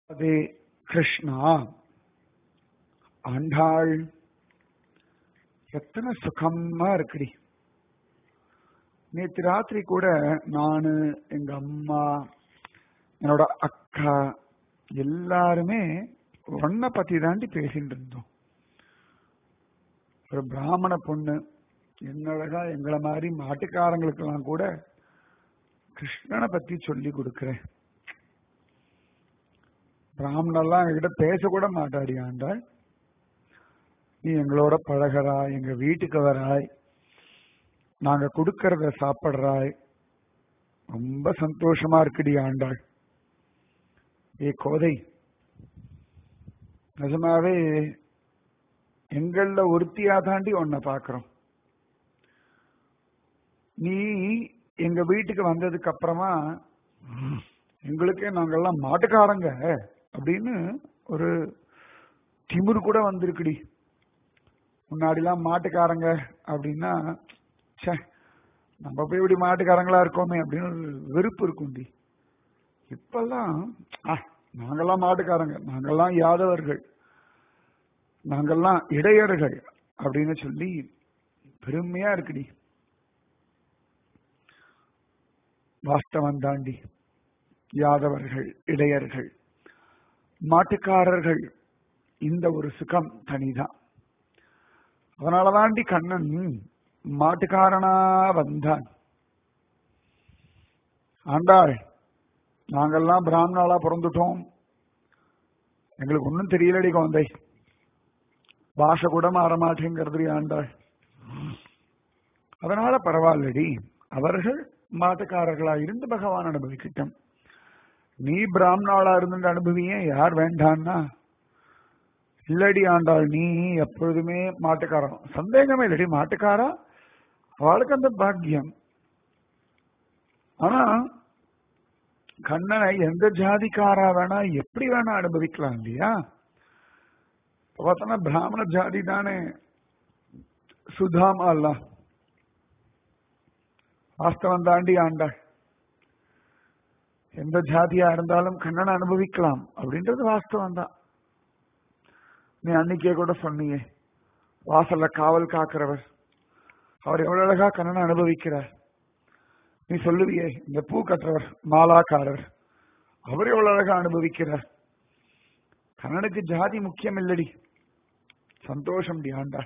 அதே கிருஷ்ணா ஆண்டாள் எத்தனை சுகமா இருக்குடி நேத்து ராத்திரி கூட நானு எங்க அம்மா என்னோட அக்கா எல்லாருமே ஒன்ன பத்தி தாண்டி பேசிட்டு இருந்தோம் ஒரு பிராமண பொண்ணு என்னழகா எங்களை மாதிரி மாட்டுக்காரங்களுக்கெல்லாம் கூட கிருஷ்ணனை பத்தி சொல்லி கொடுக்கிறேன் பிராமணெல்லாம் என்கிட்ட பேசக்கூட மாட்டாடி ஆண்டாள் நீ எங்களோட பழகறாய் எங்க வீட்டுக்கு வராய் நாங்க கொடுக்கறத சாப்பிடுறாய் ரொம்ப சந்தோஷமா இருக்குடி ஆண்டாள் ஏ கோதை நிஜமாவே எங்கள ஒருத்தியா தாண்டி உன்னை பாக்குறோம் நீ எங்க வீட்டுக்கு வந்ததுக்கு அப்புறமா எங்களுக்கே நாங்கெல்லாம் மாட்டுக்காரங்க அப்படின்னு ஒரு திமிரு கூட வந்திருக்குடி முன்னாடிலாம் மாட்டுக்காரங்க அப்படின்னா ச்சே நம்ம போய் இப்படி மாட்டுக்காரங்களா இருக்கோமே அப்படின்னு ஒரு வெறுப்பு இருக்கும்டி இப்பெல்லாம் ஆ, நாங்கெல்லாம் மாட்டுக்காரங்க நாங்கெல்லாம் யாதவர்கள் நாங்கெல்லாம் இடையர்கள் அப்படின்னு சொல்லி பெருமையா இருக்குடி வாஸ்தவம் தாண்டி யாதவர்கள் இடையர்கள் மாட்டுக்காரர்கள் இந்த ஒரு சுகம் தனிதான் அதனால தாண்டி கண்ணன் மாட்டுக்காரனா வந்தான் ஆண்டாள் நாங்கெல்லாம் பிராமணாலா பிறந்துட்டோம் எங்களுக்கு ஒன்றும் தெரியலடி குழந்தை பாஷை கூட மாற மாட்டேங்கிறது ஆண்டாள் அதனால பரவாயில்லடி அவர்கள் மாட்டுக்காரர்களா இருந்து பகவான் அனுபவிக்கிட்டோம் நீ பிராமணாளா இருந்து அனுபவியே யார் வேண்டான்னா இல்லடி ஆண்டாள் நீ எப்பொழுதுமே மாட்டுக்காரன் சந்தேகமே இல்லடி மாட்டுக்காரா அவளுக்கு அந்த பாக்கியம் ஆனா கண்ணனை எந்த ஜாதிக்காரா வேணா எப்படி வேணா அனுபவிக்கலாம் இல்லையா இப்ப பார்த்தோன்னா பிராமண ஜாதி தானே சுதாமா எல்லாம் வாஸ்தவம் தாண்டி ஆண்டாள் எந்த ஜாதியா இருந்தாலும் கண்ணனை அனுபவிக்கலாம் அப்படின்றது வாஸ்தவம் தான் நீ அன்னைக்கே கூட சொன்னியே வாசல்ல காவல் காக்கிறவர் அவர் எவ்வளவு அழகா கண்ணனை அனுபவிக்கிறார் நீ சொல்லுவியே இந்த பூ கட்டுறவர் மாலாக்காரர் அவர் எவ்வளவு அழகா அனுபவிக்கிறார் கண்ணனுக்கு ஜாதி முக்கியம் இல்லடி சந்தோஷம் டி ஆண்டாள்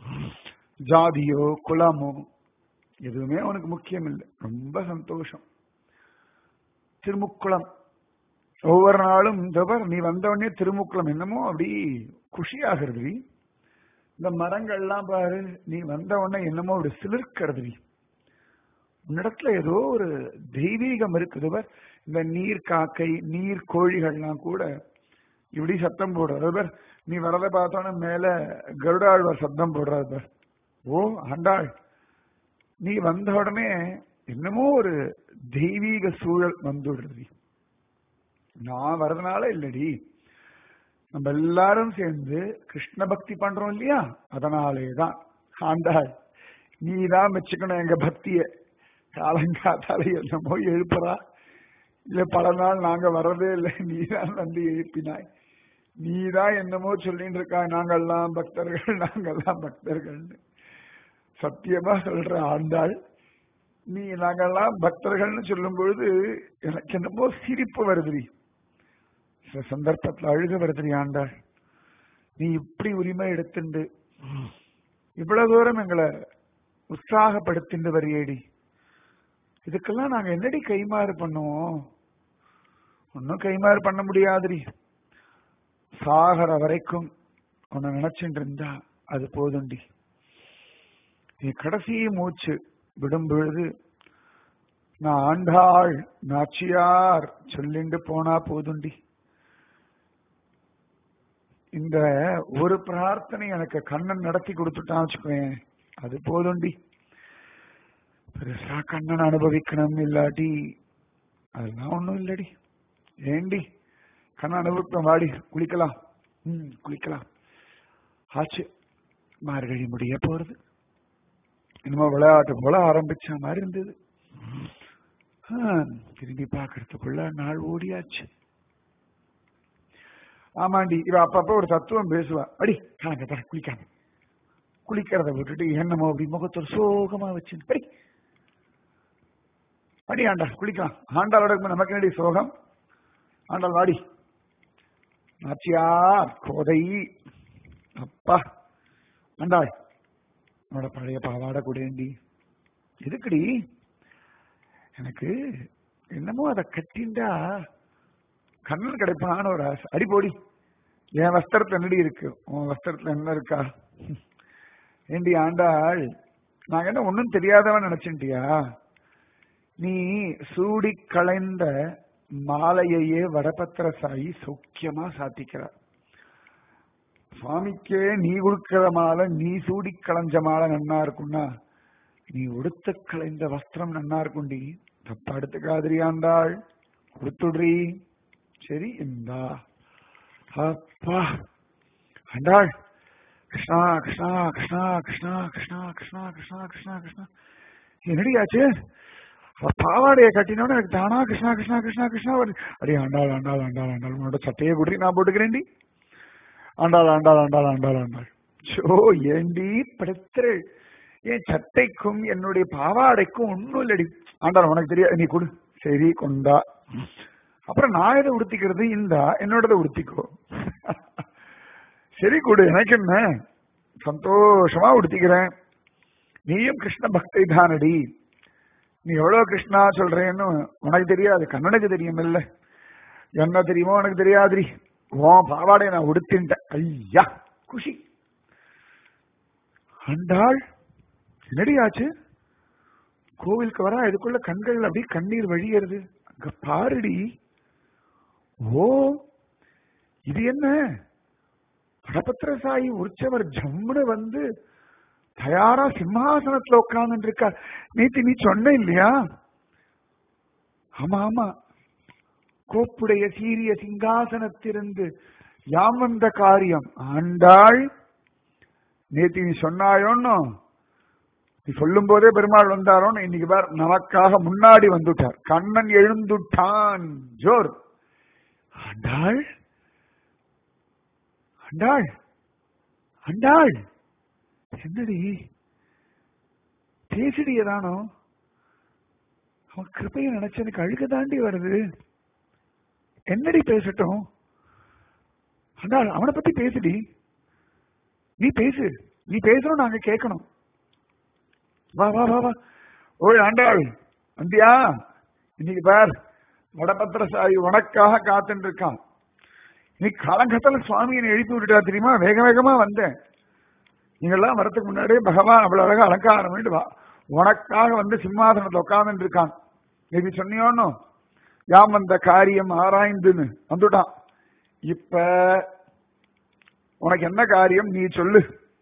ஜாதியோ குலமோ எதுவுமே அவனுக்கு முக்கியம் இல்லை ரொம்ப சந்தோஷம் திருமுக்குளம் ஒவ்வொரு நாளும் இந்த நீ வந்த உடனே திருமுக்குளம் என்னமோ அப்படி குஷியாகிறது இந்த மரங்கள்லாம் பாரு நீ வந்த உடனே என்னமோ அப்படி சிலிர்க்கிறது உன்னிடத்துல ஏதோ ஒரு தெய்வீகம் இருக்குது பார் இந்த நீர் காக்கை நீர் கோழிகள்லாம் கூட இப்படி சத்தம் போடுறது பார் நீ வரதை பார்த்தோன்னே மேல கருடாழ்வார் சத்தம் போடுறாரு பார் ஓ ஆண்டாள் நீ வந்த உடனே என்னமோ ஒரு தெய்வீக சூழல் வந்துடுறது நான் வரதுனால இல்லடி நம்ம எல்லாரும் சேர்ந்து கிருஷ்ண பக்தி பண்றோம் இல்லையா அதனாலே தான் ஆண்டாள் நீ தான் மெச்சுக்கணும் எங்க பக்திய காலங்காத்தால என்னமோ எழுப்புறா இல்ல பல நாள் நாங்க வரதே இல்லை நீ தான் வந்து எழுப்பினாய் நீ தான் என்னமோ சொல்லிட்டு இருக்கா நாங்கெல்லாம் பக்தர்கள் நாங்கெல்லாம் பக்தர்கள்னு சத்தியமா சொல்ற ஆண்டாள் நீ நாங்கெல்லாம் பக்தர்கள்னு சொல்லும் பொழுது எனக்கு என்னமோ சிரிப்பு வருதுடி சில சந்தர்ப்பத்துல அழுக வருதுடி ஆண்டாள் நீ இப்படி உரிமை எடுத்துண்டு இவ்வளவு தூரம் எங்களை உற்சாகப்படுத்திண்டு வரியேடி இதுக்கெல்லாம் நாங்க என்னடி கைமாறு பண்ணுவோம் ஒன்னும் கைமாறு பண்ண முடியாதுடி சாகர வரைக்கும் உன்னை நினைச்சுட்டு இருந்தா அது போதுண்டி நீ கடைசி மூச்சு விடும் பொழுது நான் ஆண்டாள் நாச்சியார் சொல்லிண்டு போனா போதுண்டி இந்த ஒரு பிரார்த்தனை எனக்கு கண்ணன் நடத்தி கொடுத்துட்டான் வச்சுக்கோயேன் அது போதுண்டி பெருசா கண்ணன் அனுபவிக்கணும் இல்லாட்டி அதெல்லாம் ஒண்ணும் இல்லடி ஏண்டி கண்ணன் அனுபவிப்போம் வாடி குளிக்கலாம் ம் குளிக்கலாம் ஆச்சு மார்கழி முடிய போறது என்னமோ விளையாட்டு போல ஆரம்பிச்ச மாதிரி இருந்தது ஆ, திரும்பி பார்க்கறதுக்குள்ள நாள் ஓடியாச்சு ஆமாண்டி இவ அப்பப்ப ஒரு தத்துவம் பேசுவா அடி கணக்க தர குளிக்காம குளிக்கிறத விட்டுட்டு என்னமோ அப்படி முகத்தோட சோகமா வச்சு படி அடி ஆண்டா குளிக்கலாம் ஆண்டாளோட இருக்கும்போது நமக்கு என்னடி சோகம் ஆண்டாள் வாடி நாச்சியார் கோதை அப்பா ஆண்டாள் உன்னோட பழைய பாவாடை கூடேண்டி எதுக்குடி எனக்கு என்னமோ அதை கட்டிண்டா கண்ணன் கிடைப்பான்னு ஒரு ஆசை அடி போடி என் வஸ்திரத்துல என்னடி இருக்கு உன் வஸ்திரத்துல என்ன இருக்கா ஏண்டி ஆண்டாள் நாங்க என்ன ஒன்னும் தெரியாதவன் நினைச்சுட்டியா நீ சூடி களைந்த மாலையையே வடபத்திர சாயி சௌக்கியமா சாத்திக்கிறார் சுவாமிக்கே நீ கொடுக்கிற மாலை நீ சூடி களைஞ்ச மாலை நன்னா இருக்கும்னா நீ உடுத்த களைந்த வஸ்திரம் நன்னா இருக்கும்டி தப்பா எடுத்துக்காதிரியாண்டாள் கொடுத்துடுறி சரி இந்தா அப்பா ஆண்டாள் கிருஷ்ணா கிருஷ்ணா கிருஷ்ணா கிருஷ்ணா கிருஷ்ணா கிருஷ்ணா கிருஷ்ணா கிருஷ்ணா கிருஷ்ணா என்னடி ஆச்சு அவ பாவாடைய கட்டினோட எனக்கு தானா கிருஷ்ணா கிருஷ்ணா கிருஷ்ணா கிருஷ்ணா வருது அடி ஆண்டாள் ஆண்டாள் ஆண்டாள் ஆண்டாள் உன்னோட சட்டையை குடி நான் போட்டுக்கிறேன்டி ஆண்டாள் ஆண்டாள் ஆண்டாள் ஆண்டாள் ஆண்டாள் ஷோ ஏண்டி படுத்துறேள் என் சட்டைக்கும் என்னுடைய பாவாடைக்கும் ஒன்றும் இல்லடி ஆண்டாள் உனக்கு தெரியாது நீ கொடு சரி கொண்டா அப்புறம் நான் எதை உடுத்திக்கிறது இந்தா என்னோடத உடுத்திக்கோ சரி கொடு எனக்கு என்ன சந்தோஷமா உடுத்திக்கிறேன் நீயும் கிருஷ்ண பக்தை தானடி நீ எவ்வளவு கிருஷ்ணா சொல்றேன்னு உனக்கு தெரியாது கண்ணனுக்கு தெரியும் இல்ல என்ன தெரியுமோ உனக்கு தெரியாதுரி உன் பாவாடை நான் உடுத்தின்ட்டேன் ஐயா குஷி அண்டாள் என்னடி ஆச்சு கோவிலுக்கு வர இதுக்குள்ள கண்கள் அப்படியே கண்ணீர் வழியறது அங்க பாருடி ஓ இது என்ன வடபத்திர சாயி உற்சவர் ஜம்முன்னு வந்து தயாரா சிம்மாசனத்துல உட்கார்ந்து இருக்கார் நேத்து நீ சொன்ன இல்லையா ஆமா ஆமா கோப்புடைய சீரிய சிங்காசனத்திலிருந்து யாம் வந்த காரியம் ஆண்டாள் நேத்து நீ சொன்னாயோன்னு நீ சொல்லும் போதே பெருமாள் வந்தாரோன்னு இன்னைக்கு பார் நமக்காக முன்னாடி வந்துட்டார் கண்ணன் எழுந்துட்டான் ஜோர் ஆண்டாள் ஆண்டாள் ஆண்டாள் என்னடி பேசிடி ஏதானோ அவன் கிருப்பையை நினைச்சு எனக்கு அழுக தாண்டி வருது என்னடி பேசட்டும் ஆண்டாள் அவனை பத்தி பேசுடி நீ பேசு நீ பேசணும் நாங்க கேட்கணும் வா வா வா வா ஓய் ஆண்டாள் வந்தியா இன்னைக்கு பார் வடபத்திர சாயி உனக்காக காத்துட்டு இருக்கான் நீ காலங்கத்துல சுவாமியை எழுப்பி விட்டுட்டா தெரியுமா வேக வேகமா வந்தேன் நீங்கெல்லாம் வரதுக்கு முன்னாடியே பகவான் அவ்வளவு அழகா அலங்காரம் பண்ணிட்டு வா உனக்காக வந்து சிம்மாசனத்துல உட்கார்ந்துட்டு இருக்கான் நீ சொன்னியோன்னு யாம் வந்த காரியம் ஆராய்ந்துன்னு வந்துட்டான் இப்ப உனக்கு என்ன காரியம் நீ சொல்லு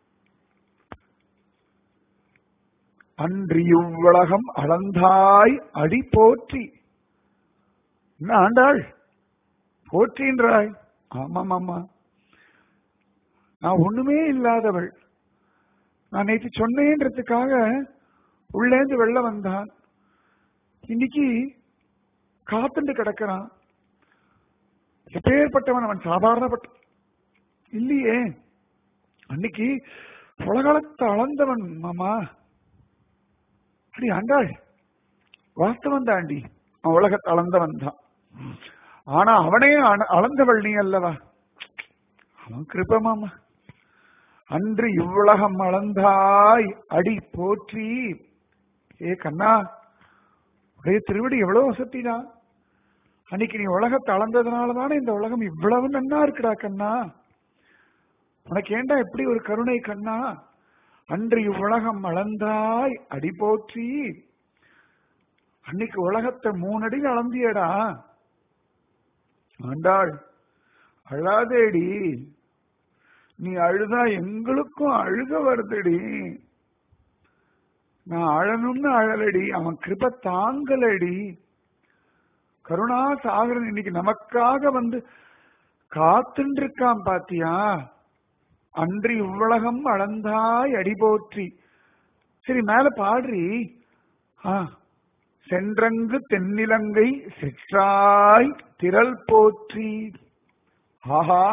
அன்று இவ்வுலகம் அளந்தாய் அடி போற்றி என்ன ஆண்டாள் போற்றின்றாய் ஆமாம் ஆமா நான் ஒண்ணுமே இல்லாதவள் நான் நேற்று சொன்னேன்றதுக்காக உள்ளேந்து வெளில வந்தான் இன்னைக்கு காத்துண்டு கிடக்கிறான் எப்பேற்பட்டவன் அவன் சாதாரணப்பட்ட இல்லையே அன்னைக்கு உலகளத்தை அளந்தவன் மாமா அடி ஆண்டாள் வாஸ்தவன் தாண்டி அவன் உலகத்தை அளந்தவன் தான் ஆனா அவனே அண- அளந்தவள் நீ அல்லவா அவன் கிருப மாமா அன்று இவ்வுலகம் அளந்தாய் அடி போற்றி ஏ கண்ணா உடைய திருவடி எவ்வளவு வசத்திடா அன்னைக்கு நீ உலகத்தை அளந்ததுனால தானே இந்த உலகம் இவ்வளவு நன்னா இருக்குடா கண்ணா உனக்கு ஏண்டா எப்படி ஒரு கருணை கண்ணா அன்று இவ்வுலகம் அளந்தாய் அடி போற்றி அன்னைக்கு உலகத்தை மூணடி அளந்தியடா ஆண்டாள் அழாதேடி நீ அழுதா எங்களுக்கும் அழுக வருதுடி நான் அழணும்னு அழலடி அவன் கிருப தாங்கலடி கருணா சாகரன் இன்னைக்கு நமக்காக வந்து காத்துன்னு இருக்கான் பாத்தியா அன்று இவ்வுலகம் அளந்தாய் அடி போற்றி சரி மேல பாடுறி ஆ சென்றங்கு தென்னிலங்கை செற்றாய் திரள் போற்றி ஆஹா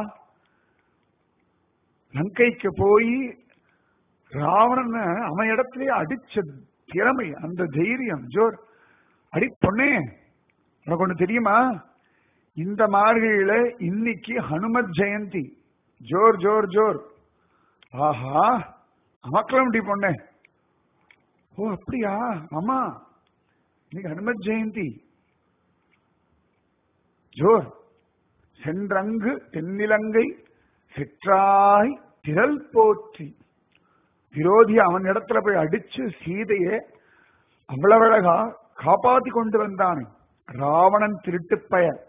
லங்கைக்கு போய் ராவணன் அவன் இடத்திலே அடிச்ச திறமை அந்த தைரியம் ஜோர் அடி பொண்ணே உனக்கு ஒண்ணு தெரியுமா இந்த மார்கழியில இன்னைக்கு ஹனுமத் ஜெயந்தி ஜோர் ஜோர் ஜோர் ஆஹா அமக்கலம் டி பொண்ணே ஓ அப்படியா ஆமா இன்னைக்கு ஹனுமத் ஜெயந்தி ஜோர் சென்றங்கு தென்னிலங்கை சிற்றாய் திரள் போற்றி விரோதி அவன் இடத்துல போய் அடிச்சு சீதையை அவ்வளவு அழகா காப்பாத்தி கொண்டு வந்தானே ராவணன் திருட்டு பயன்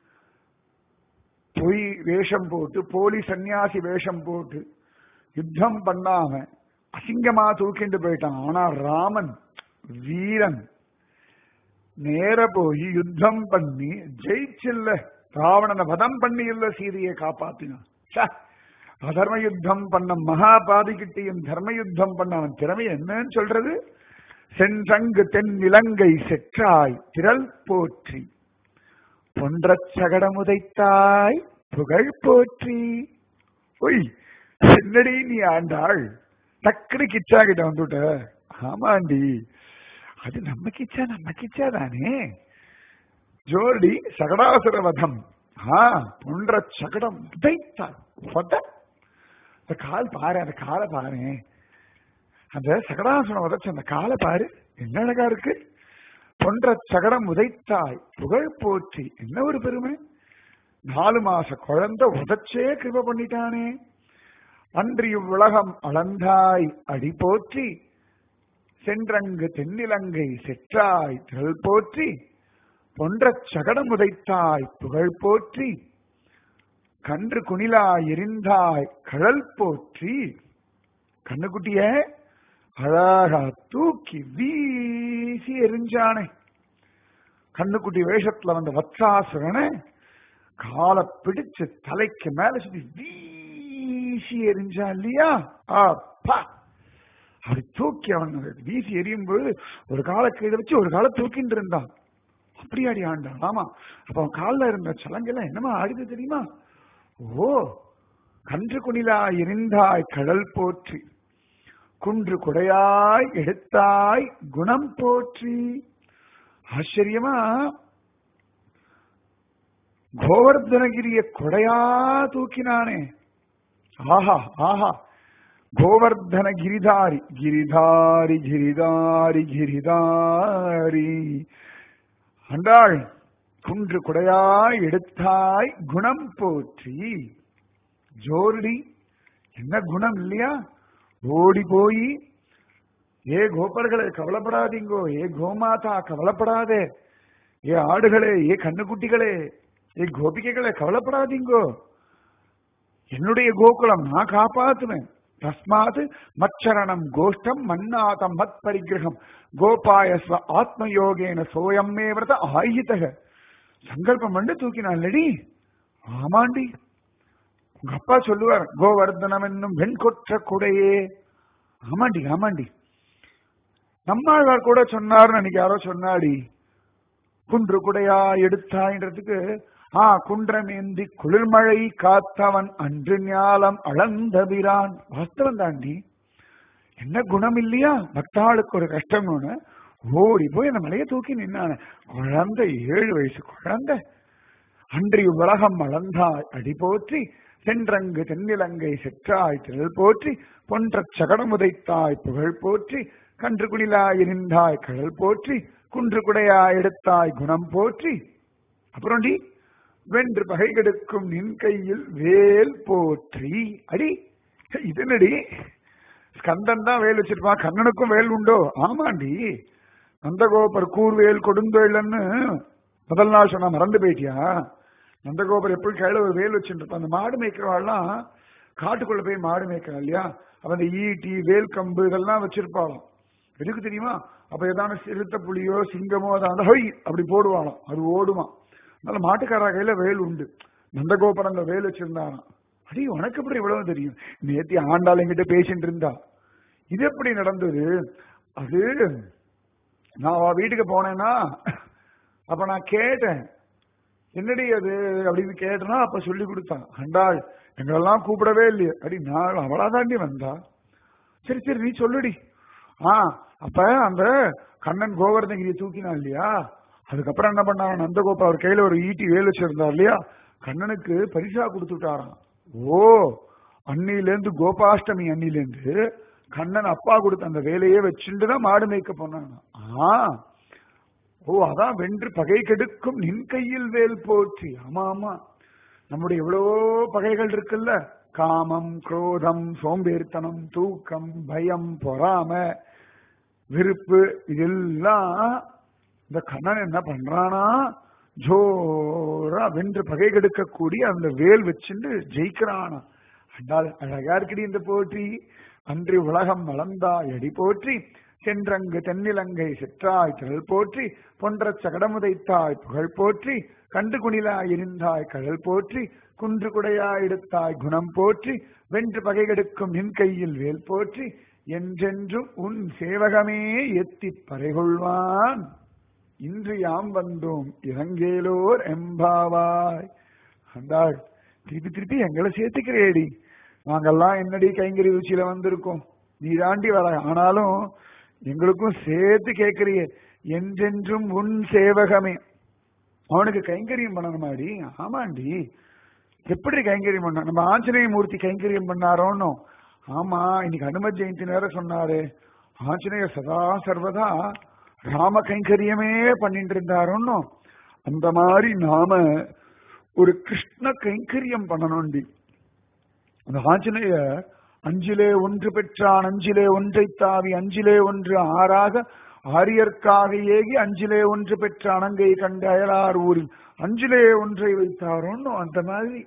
பொய் வேஷம் போட்டு போலி சன்னியாசி வேஷம் போட்டு யுத்தம் பண்ணாம அசிங்கமா தூக்கிட்டு போயிட்டான் ஆனா ராமன் வீரன் நேர போய் யுத்தம் பண்ணி ஜெயிச்சில்ல ராவணனை வதம் பண்ணி இல்ல சீதையை காப்பாத்தினான் ச்சே, அதர்ம யுத்தம் பண்ண மகாபாதிக்கிட்டையும் தர்ம யுத்தம் பண்ண அவன் திறமை என்னன்னு சொல்றது சென்றங்கு தென் இலங்கை செற்றாய் திரள் போற்றி பொன்றச் சகடமுதைத்தாய் புகழ் போற்றி ஒய் என்னடி நீ ஆண்டாள் டக்குனு கிச்சா கிட்ட வந்துட்ட ஆமாண்டி அது நம்ம கிச்சா நம்ம கிச்சா தானே ஜோடி சகடாசுர வதம் ஆ பொன்ற சகடம் உதைத்தாய் உத. அந்த கால் பாரு அந்த காலை பாரு அந்த சகடாசுரம் உதைச்ச அந்த காலை பாரு என்ன அழகா இருக்கு பொன்ற சகடம் உதைத்தாய் புகழ் போற்றி என்ன ஒரு பெருமை நாலு மாச குழந்தை உதச்சே கிருப பண்ணிட்டானே அன்று இவ்வுலகம் அளந்தாய் அடி போற்றி சென்றங்கு தென்னிலங்கை செற்றாய் திரள் போற்றி பொன்ற சகடம் உதைத்தாய் புகழ் போற்றி கன்று குணிலாய் எரிந்தாய் கழல் போற்றி கண்ணுக்குட்டிய அழகா தூக்கி வீசி எரிஞ்சானே கண்ணுக்குட்டி வேஷத்துல வந்த வத்சாசுரனை காலை பிடிச்சு தலைக்கு மேல சுத்தி வீசி எரிஞ்சான் இல்லையா அப்பா அப்படி தூக்கி அவன் வீசி எரியும் பொழுது ஒரு காலை கீழே வச்சு ஒரு காலை தூக்கிட்டு இருந்தான் அப்படியாடி ஆண்டான் ஆமா அப்ப அவன் காலில் இருந்த சலங்கெல்லாம் என்னமா ஆடுது தெரியுமா ஓ கன்று குணிலா எரிந்தாய் கடல் போற்றி குன்று குடையாய் எடுத்தாய் குணம் போற்றி ஆச்சரியமா கோவர்தனகிரிய கொடையா தூக்கினானே ஆஹா ஆஹா கோவர்தன கிரிதாரி கிரிதாரி கிரிதாரி கிரிதாரி அண்டாள் குன்று குடையாய் எடுத்தாய் குணம் போற்றி ஜோர்டி என்ன குணம் இல்லையா ஓடி போய் ஏ கோபர்களே கவலைப்படாதீங்கோ ஏ கோமாதா கவலைப்படாதே ஏ ஆடுகளே ஏ கண்ணுக்குட்டிகளே ஏ கோபிகைகளே கவலைப்படாதீங்கோ என்னுடைய கோகுலம் நான் காப்பாத்துவேன் தஸ்மாத் மச்சரணம் கோஷ்டம் மன்னாதம் மத் பரிகிரகம் கோபாயஸ்வ ஆத்மயோகேன சோயம்மே விரத ஆயுதக சங்கல்பம் பண்ணி தூக்கினான்லடி ஆமாண்டி உங்க அப்பா சொல்லுவார் கோவர்தனம் என்னும் வெண்கொற்ற குடையே ஆமாண்டி ஆமாண்டி நம்மாழ்வார் கூட சொன்னார்னு அன்னைக்கு யாரோ சொன்னாடி குன்று குடையா எடுத்தாயின்றதுக்கு ஆ குன்றமேந்தி குளிர்மழை காத்தவன் அன்று ஞாலம் அளந்தபிரான் வாஸ்தவம் தாண்டி என்ன குணம் இல்லையா பக்தாளுக்கு ஒரு கஷ்டம்னு ஓடி போய் அந்த மலையை தூக்கி நின்னான குழந்தை ஏழு வயசு குழந்தை அன்றி உலகம் அளந்தாய் அடி போற்றி சென்றங்கு தென்னிலங்கை செற்றாய் திரள் போற்றி பொன்ற சகடமுதைத்தாய் புகழ் போற்றி கன்று குடிலாய் எரிந்தாய் கடல் போற்றி குன்று குடையாய் எடுத்தாய் குணம் போற்றி அப்புறம் டி வென்று பகை கெடுக்கும் நின் கையில் வேல் போற்றி அடி இது என்னடி ஸ்கந்தன் தான் வேல் வச்சிருப்பான் கண்ணனுக்கும் வேல் உண்டோ ஆமாண்டி நந்தகோபர் கூர்வேல் கொடுந்தோயிலன்னு முதல் நாள் சொன்னா மறந்து போயிட்டியா நந்தகோபர் எப்படி கையில ஒரு வேல் வச்சுருப்பான் அந்த மாடு மேய்க்கிறவாள்லாம் காட்டுக்குள்ள போய் மாடு மேய்க்கிறா இல்லையா அப்ப அந்த ஈட்டி வேல் கம்பு இதெல்லாம் வச்சிருப்பாளாம் எதுக்கு தெரியுமா அப்ப ஏதான சிறுத்த புலியோ சிங்கமோ அதான் ஹொய் அப்படி போடுவாளாம் அது ஓடுமா அதனால மாட்டுக்காரா கையில வேல் உண்டு நந்தகோபுரம் அந்த வேல் வச்சிருந்தாராம் அடி உனக்கு எப்படி இவ்வளவு தெரியும் நேத்தி ஆண்டாள் என்கிட்ட பேசிட்டு இருந்தா இது எப்படி நடந்தது அது நான் அவ வீட்டுக்கு போனேன்னா அப்ப நான் கேட்டேன் என்னடி அது அப்படின்னு கேட்டனா அப்ப சொல்லி கொடுத்தான் அண்டாள் எங்களெல்லாம் கூப்பிடவே இல்லையே அடி நான் அவளா தாண்டி வந்தா சரி சரி நீ சொல்லுடி ஆ அப்ப அந்த கண்ணன் கோவர்தகிரியை தூக்கினான் இல்லையா அதுக்கப்புறம் என்ன பண்ணான் நந்தகோபால் அவர் கையில ஒரு ஈட்டி வேல் வச்சிருந்தார் இல்லையா கண்ணனுக்கு பரிசா கொடுத்து விட்டாராம் ஓ அன்னிலேருந்து கோபாஷ்டமி அன்னிலேருந்து கண்ணன் அப்பா கொடுத்த அந்த வேலையே வச்சுட்டு தான் மாடு மேய்க்க போனாங்க ஆ ஓ அதான் வென்று பகை கெடுக்கும் நின் கையில் வேல் போற்றி ஆமா ஆமா நம்முடைய எவ்வளவோ பகைகள் இருக்குல்ல காமம் குரோதம் சோம்பேறித்தனம் தூக்கம் பயம் பொறாம விருப்பு இதெல்லாம் இந்த கண்ணன் என்ன பண்றானா ஜோரா வென்று பகை கெடுக்கக்கூடிய அந்த வேல் வச்சுட்டு ஜெயிக்கிறானா அண்டால் அழகா இருக்குடி இந்த போற்றி அன்று உலகம் வளர்ந்தாய் அடி போற்றி சென்றங்கு தென்னிலங்கை சிற்றாய் திரள் போற்றி பொன்ற சகடமுதைத்தாய் புகழ் போற்றி கண்டு குணிலாய் இருந்தாய் கடல் போற்றி குன்று குடையாய் எடுத்தாய் குணம் போற்றி வென்று பகைகெடுக்கும் நின் கையில் வேல் போற்றி என்றென்றும் உன் சேவகமே எத்திப் பறைகொள்வான் இன்று யாம் வந்தோம் இறங்கேலோர் எம்பாவாய் அந்தாள் திருப்பி திருப்பி எங்களை சேர்த்துக்கிறேடி நாங்கெல்லாம் என்னடி கைங்கறி ருச்சியில வந்திருக்கோம் நீ தாண்டி வர ஆனாலும் எங்களுக்கும் சேர்த்து கேட்கிறியே என்றென்றும் உன் சேவகமே அவனுக்கு கைங்கரியம் பண்ணணுமாடி ஆமாண்டி எப்படி கைங்கரியம் பண்ண நம்ம ஆஞ்சநேய மூர்த்தி கைங்கரியம் பண்ணாரோன்னு ஆமா இன்னைக்கு அனும ஜெயந்தி நேரம் சொன்னாரு ஆஞ்சநேயர் சதா சர்வதா ராம கைங்கரியமே பண்ணிட்டு இருந்தாரோன்னு அந்த மாதிரி நாம ஒரு கிருஷ்ண கைங்கரியம் பண்ணணும்டி அந்த ஆஞ்சநேயர் அஞ்சிலே ஒன்று பெற்றான் அஞ்சிலே ஒன்றை தாவி அஞ்சிலே ஒன்று ஆறாக ஆரியர்க்காக ஏகி அஞ்சிலே ஒன்று பெற்ற அணங்கை கண்ட அயலார் ஊரில் அஞ்சிலே ஒன்றை வைத்தாரோன்னு அந்த மாதிரி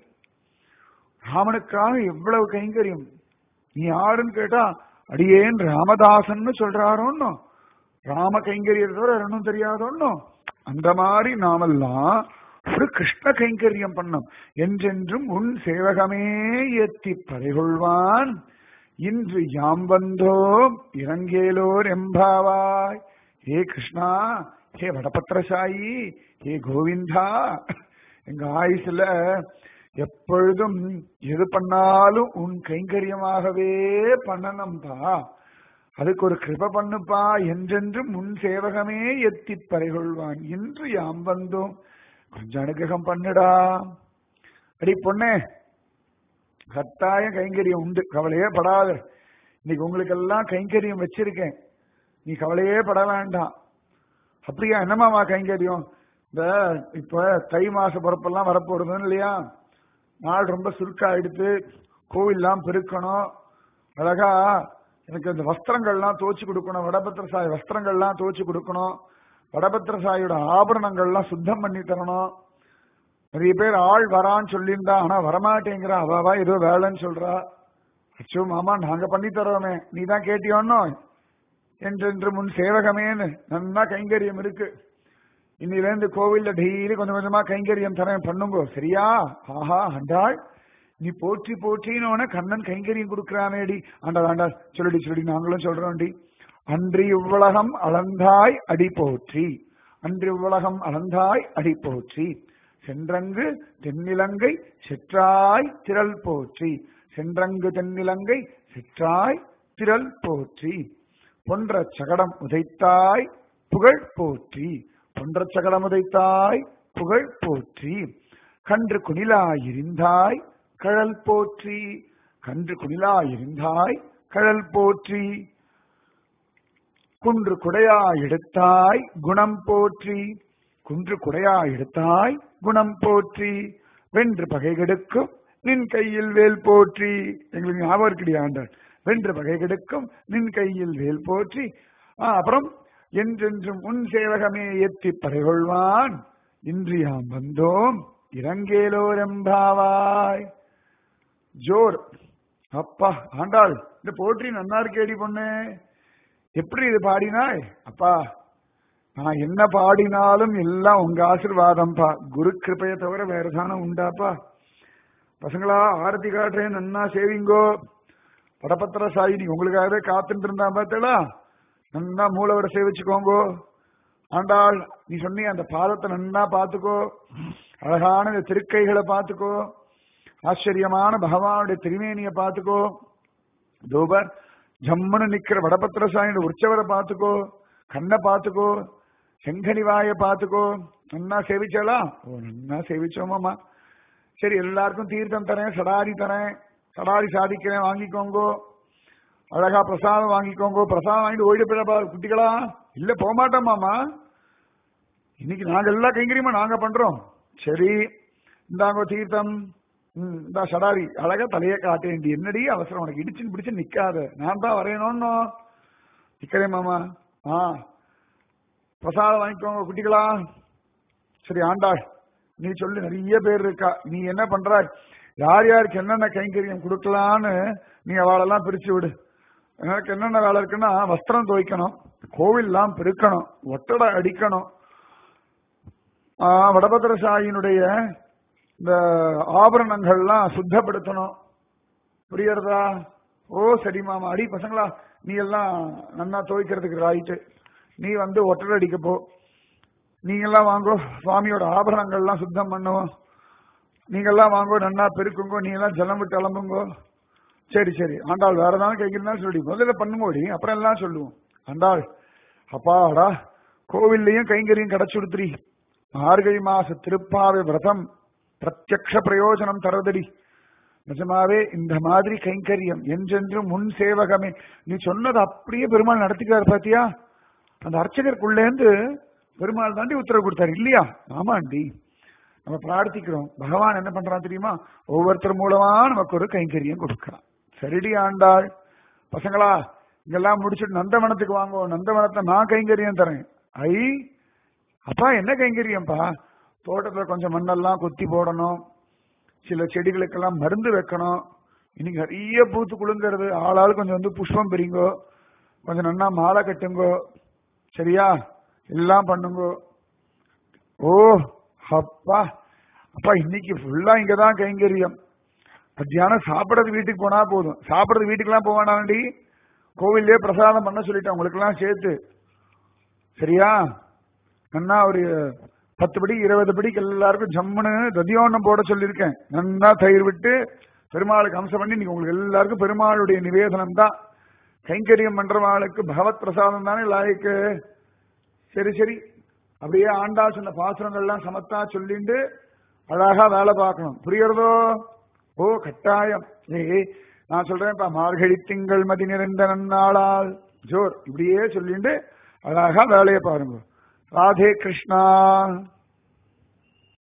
ராமனுக்காக எவ்வளவு கைங்கரியம் நீ யாருன்னு கேட்டா அடியேன் ராமதாசன்னு சொல்றாரோன்னு ராம கைங்கரியத்தோட ஒன்றும் தெரியாதோன்னு அந்த மாதிரி நாமெல்லாம் ஒரு கிருஷ்ண கைங்கரியம் பண்ணோம் என்றென்றும் உன் சேவகமே ஏத்தி பறைகொள்வான் இன்று யாம் வந்தோம் இறங்கேலோர் எம்பாவாய் ஹே கிருஷ்ணா ஹே வடபத்திரசாயி ஹே கோவிந்தா எங்க ஆயுசுல எப்பொழுதும் எது பண்ணாலும் உன் கைங்கரியமாகவே பண்ணணும்பா அதுக்கு ஒரு கிருப பண்ணுப்பா என்றென்றும் உன் சேவகமே எத்தி பறைகொள்வான் இன்று யாம் வந்தோம் கொஞ்சம் அனுகிரகம் பண்ணுடா அடி பொண்ணே கட்டாயம் கைங்கரியம் உண்டு கவலையே படாத இன்னைக்கு உங்களுக்கு எல்லாம் கைங்கரியம் வச்சிருக்கேன் நீ கவலையே பட வேண்டாம் அப்படியா என்னமாமா கைங்கரியம் இந்த இப்ப தை மாச பிறப்பெல்லாம் வரப்போறதுன்னு இல்லையா நாள் ரொம்ப சுருக்கா எடுத்து கோவில்லாம் பெருக்கணும் அழகா எனக்கு இந்த வஸ்திரங்கள்லாம் துவச்சு கொடுக்கணும் வடபத்திர சாய் வஸ்திரங்கள்லாம் துவச்சு கொடுக்கணும் வடபத்திர சாயோட ஆபரணங்கள்லாம் சுத்தம் பண்ணி தரணும் நிறைய பேர் ஆள் வரான்னு சொல்லியிருந்தா ஆனா வரமாட்டேங்கிறா அவாவா ஏதோ வேலைன்னு சொல்றா அச்சோ மாமா நாங்க பண்ணி தரோமே நீ தான் கேட்டியோன்னோ என்றென்று முன் சேவகமேன்னு நன்னா கைங்கரியம் இருக்கு இன்னில இருந்து கோவில்ல டெய்லி கொஞ்சம் கொஞ்சமா கைங்கரியம் தரேன் பண்ணுங்கோ சரியா ஆஹா அண்டாள் நீ போற்றி போற்றினோன கண்ணன் கைங்கரியம் கொடுக்கிறானேடி ஆண்டா ஆண்டா சொல்லுடி சொல்லுடி நாங்களும் சொல்றோம்டி அன்று இவ்வுலகம் அளந்தாய் அடி போற்றி அன்று இவ்வுலகம் அளந்தாய் அடி போற்றி சென்றங்கு தென்னிலங்கை செற்றாய் திரள் போற்றி சென்றங்கு தென்னிலங்கை செற்றாய் திரள் போற்றி பொன்ற சகடம் உதைத்தாய் புகழ் போற்றி பொன்ற சகடம் உதைத்தாய் புகழ் போற்றி கன்று குணிலாயிருந்தாய் கழல் போற்றி கன்று குணிலாயிருந்தாய் கழல் போற்றி குன்று குடையா எடுத்தாய் குணம் போற்றி குன்று குடையா எடுத்தாய் குணம் போற்றி வென்று பகை கெடுக்கும் நின் கையில் வேல் போற்றி எங்களுக்கு ஞாபகம் இருக்குடி ஆண்டாள் வென்று பகை கெடுக்கும் நின் கையில் வேல் போற்றி ஆ, அப்புறம் என்றென்றும் உன் சேவகமே எத்தி பறைகொள்வான் இன்று யாம் வந்தோம் இறங்கேலோரெம்பாவாய் ஜோர் அப்பா ஆண்டாள் இந்த போற்றி நன்னா இருக்கேடி பொண்ணு எப்படி இது பாடினாய் அப்பா நான் என்ன பாடினாலும் எல்லாம் உங்க ஆசிர்வாதம்ப்பா குரு கிருபையை தவிர வேற தானம் உண்டாப்பா பசங்களா ஆரத்தி காட்டுறேன் நன்னா சேவிங்கோ படபத்திர சாயினி உங்களுக்காகவே காத்துட்டு இருந்தா பார்த்தா நன்னா மூலவரை சேவிச்சுக்கோங்கோ ஆண்டாள் நீ சொன்னி அந்த பாதத்தை நன்னா பாத்துக்கோ அழகான இந்த திருக்கைகளை பார்த்துக்கோ ஆச்சரியமான பகவானுடைய திருமேனியை பார்த்துக்கோ தூபர் ஜம்முன்னு நிக்கிற வடபத்திர சாமியோட உற்சவரை பார்த்துக்கோ கண்ணை பார்த்துக்கோ செங்கனிவாய பார்த்துக்கோ நன்னா சேவிச்சாளா ஓ நன்னா சேவிச்சோமாமா சரி எல்லாருக்கும் தீர்த்தம் தரேன் சடாரி தரேன் சடாரி சாதிக்கிறேன் வாங்கிக்கோங்கோ அழகா பிரசாதம் வாங்கிக்கோங்க பிரசாதம் வாங்கிட்டு ஓய்டு போயிடப்பா குட்டிகளா இல்ல போக மாட்டோமாமா இன்னைக்கு நாங்க எல்லா கைங்கரியமா நாங்க பண்றோம் சரி இந்தாங்க தீர்த்தம் ம், இந்தா சடாரி அழகா தலைய காட்டேண்டி என்னடி அவசரம் உனக்கு இடிச்சுன்னு பிடிச்சு நிக்காத நான் தான் வரையணும்னு நிக்கிறேன் மாமா ஆ பிரசாதம் வாங்கிக்கோங்க குட்டிகளா சரி ஆண்டாள் நீ சொல்லு நிறைய பேர் இருக்கா நீ என்ன பண்றாய் யார் யாருக்கு என்னென்ன கைங்கரியம் கொடுக்கலான்னு நீ அவளெல்லாம் பிரிச்சு விடு எனக்கு என்னென்ன வேலை இருக்குன்னா வஸ்திரம் துவைக்கணும் கோவில்லாம் பெருக்கணும் ஒட்டடை அடிக்கணும் ஆ, வடபத்திர சாயினுடைய இந்த ஆபரணங்கள்லாம் சுத்தப்படுத்தணும் புரியுறதா ஓ சரி மாமா அடி பசங்களா நீ எல்லாம் நன்னா துவைக்கிறதுக்கு ராயிட்டு நீ வந்து ஒட்டடை அடிக்க போ நீங்கெல்லாம் வாங்கோ சுவாமியோட ஆபரணங்கள்லாம் சுத்தம் பண்ணுவோம் நீங்கெல்லாம் வாங்கோ நன்னா பெருக்குங்கோ நீ எல்லாம் ஜலம் விட்டு கிளம்புங்கோ சரி சரி ஆண்டாள் வேற ஏதாவது கேட்கிறதா சொல்லி முதல்ல பண்ணுங்கோடி அப்புறம் எல்லாம் சொல்லுவோம் ஆண்டாள் அப்பாடா கோவில்லையும் கைங்கரியம் கிடைச்சு கொடுத்துரி மார்கழி மாச திருப்பாவை விரதம் பிரத்யக்ஷ பிரயோஜனம் தரதடி நிஜமாவே இந்த மாதிரி கைங்கரியம் என்றென்றும் முன் சேவகமே நீ சொன்னது அப்படியே பெருமாள் நடத்திக்கிறார் பாத்தியா அந்த அர்ச்சகருக்குள்ளேந்து பெருமாள் தாண்டி உத்தரவு கொடுத்தாரு இல்லையா ஆமாண்டி நம்ம பிரார்த்திக்கிறோம் பகவான் என்ன பண்றான் தெரியுமா ஒவ்வொருத்தர் மூலமா நமக்கு ஒரு கைங்கரியம் கொடுக்கறான் சரிடி ஆண்டாள் பசங்களா இங்கெல்லாம் முடிச்சுட்டு நந்தவனத்துக்கு வாங்கோ நந்தவனத்தை நான் கைங்கரியம் தரேன் ஐ அப்பா என்ன கைங்கரியம்ப்பா தோட்டத்துல கொஞ்சம் மண்ணெல்லாம் கொத்தி போடணும் சில செடிகளுக்கெல்லாம் மருந்து வைக்கணும் இன்னைக்கு நிறைய பூத்து குலுங்கிறது ஆளாள் கொஞ்சம் வந்து புஷ்பம் பெரிங்கோ கொஞ்சம் நன்னா மாலை கட்டுங்கோ சரியா எல்லாம் பண்ணுங்கோ ஓ அப்பா அப்பா இன்னைக்கு ஃபுல்லா இங்கதான் கைங்கரியம் மத்தியானம் சாப்பிடறது வீட்டுக்கு போனா போதும் சாப்பிடறது வீட்டுக்கெல்லாம் போக வேண்டாம்டி கோவிலே பிரசாதம் பண்ண சொல்லிட்டேன் உங்களுக்கு எல்லாம் சேர்த்து சரியா நன்னா ஒரு பத்து படி இருபது படிக்கு எல்லாருக்கும் ஜம்முன்னு ததியோன்னம் போட சொல்லியிருக்கேன் நன்னா தயிர் விட்டு பெருமாளுக்கு அம்சம் பண்ணி நீங்க உங்களுக்கு எல்லாருக்கும் பெருமாளுடைய நிவேதனம் தான் கைங்கரியம் பண்றவாளுக்கு பகவத் பிரசாதம் தானே லாய்க்கு சரி சரி அப்படியே ஆண்டா சொன்ன பாசுரங்கள்லாம் சமத்தா சொல்லிண்டு அழகா வேலை பார்க்கணும் புரியுறதோ ஓ கட்டாயம் ஏய் நான் சொல்றேன்ப்பா மார்கழி திங்கள் மதி நிறைந்த நன்னாளால் ஜோர் இப்படியே சொல்லிண்டு அழகா வேலையை பாருங்க ராதே கிருஷ்ணா